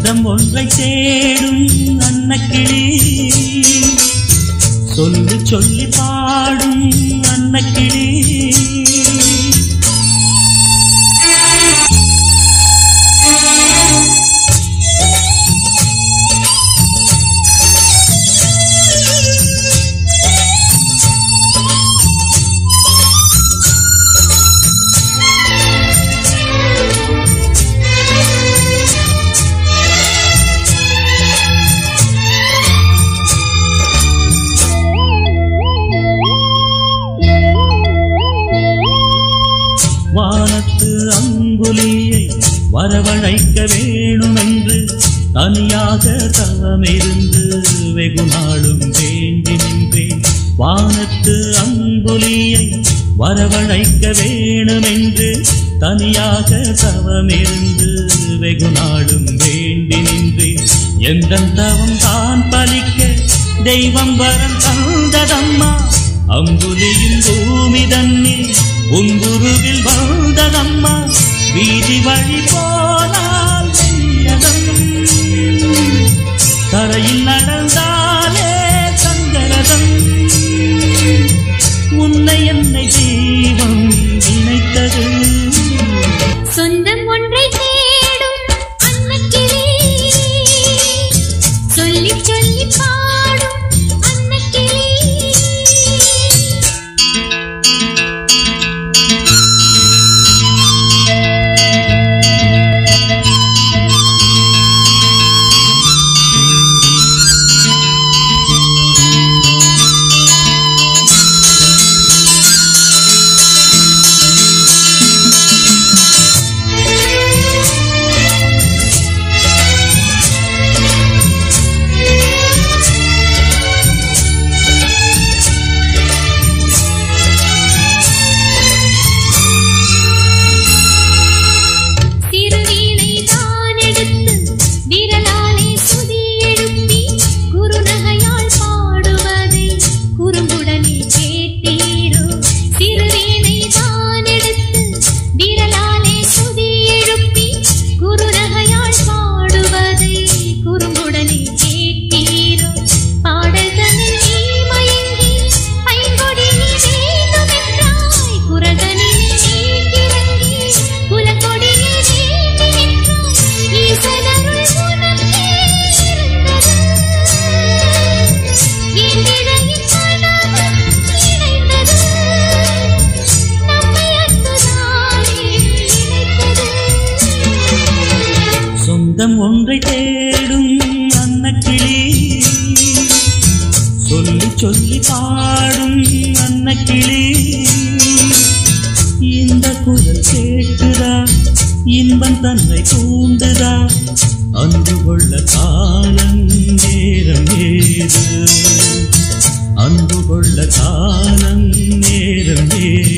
சொந்தம் ஒன்றை தேடும் அன்னக்கிளி சொல்லி சொல்லி பாடும் அன்னக்கிளி வானத்து அங்குலியை வரவழைக்க வேணுமென்று தனியாக தவமிருந்து வெகு நாளும் வேண்டி நின்றேன் வானத்து அங்குலியை வரவழைக்க வேணுமென்று தனியாக தவமிருந்து வெகு நாளும் வேண்டி நின்றேன் எந்த தவம் தான் பலிக்க தெய்வம் வரம் தந்ததம்மா அம்புலியும் பூமி தன்னில் உங்குருவில் வந்ததம்மா வீதி வழி போனால் வெள்ளதம் தரையில் நடந்தாலே சங்கரதம் உன்னை என்னை தெய்வம் நினைத்தது சொந்தம் ஒன்றை தேடும் அன்னக்கிளி சொல்லி சொல்லி பாடும் அன்னக்கிளி திருவீணை தான் எடுத்து விரலாலே சுதி எழுப்பி குறுநகையால் பாடுவதை குறும்புடனே கேட்டீரோ திருவீணை தான் எடுத்து விரலாலே சுதி எழுப்பி குறுநகையால் பாடுவதை குறும்புடனே கேட்டீரோ பாடல்தனில் நீ மயங்கி பைங்கொடி நீ வேண்டுமென்றாய் குரகனில் நீ கிறங்கி குலக்கொடியில் நீட்டி நின்றாய் ஈசனருள் உனக்கே இருந்தது என் இதழின் மனமும் இணைந்தது நம்மை அன்புதானே இணைத்தது சொந்தம் ஒன்றை தேடும் அன்னக்கிளி சொல்லி சொல்லி பாடும் அன்னக்கிளி இந்த குரல் கேட்டுதா இன்பம் தன்னை தூண்டுதா அன்பு கொள்ள காலம் நேரம் ஏது அன்பு கொள்ள காலம் நேரம் ஏது